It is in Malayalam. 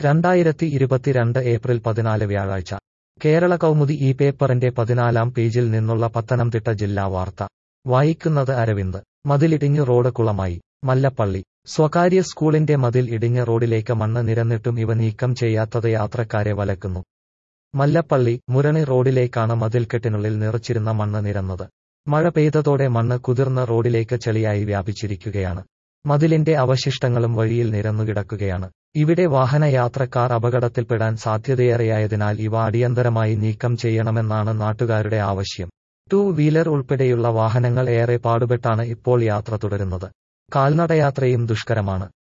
രണ്ടായിരത്തി ഇരുപത്തിരണ്ട് ഏപ്രിൽ പതിനാല് വ്യാഴാഴ്ച കേരള കൗമുദി ഈ പേപ്പറിന്റെ പതിനാലാം പേജിൽ നിന്നുള്ള പത്തനംതിട്ട ജില്ലാ വാർത്ത വായിക്കുന്നത് അരവിന്ദ് മതിലിടിഞ്ഞു റോഡ് കുളമായി മല്ലപ്പള്ളി സ്വകാര്യ സ്കൂളിന്റെ മതിൽ ഇടിഞ്ഞ റോഡിലേക്ക് മണ്ണ് നിരന്നിട്ടും ഇവ നീക്കം ചെയ്യാത്തത് യാത്രക്കാരെ വലക്കുന്നു മല്ലപ്പള്ളി മുരണി റോഡിലേക്കാണ് മതിൽക്കെട്ടിനുള്ളിൽ നിറച്ചിരുന്ന മണ്ണ് നിരന്നത് മഴ പെയ്തതോടെ മണ്ണ് കുതിർന്ന റോഡിലേക്ക് ചെളിയായി വ്യാപിച്ചിരിക്കുകയാണ് മതിലിന്റെ അവശിഷ്ടങ്ങളും വഴിയിൽ നിരന്നുകിടക്കുകയാണ് ഇവിടെ വാഹനയാത്രക്കാർ അപകടത്തിൽപ്പെടാൻ സാധ്യതയേറെയായതിനാൽ ഇവ അടിയന്തരമായി നീക്കം ചെയ്യണമെന്നാണ് നാട്ടുകാരുടെ ആവശ്യം ടൂ വീലർ ഉൾപ്പെടെയുള്ള വാഹനങ്ങൾ ഏറെ പാടുപെട്ടാണ് ഇപ്പോൾ യാത്ര തുടരുന്നത് കാൽനടയാത്രയും ദുഷ്കരമാണ്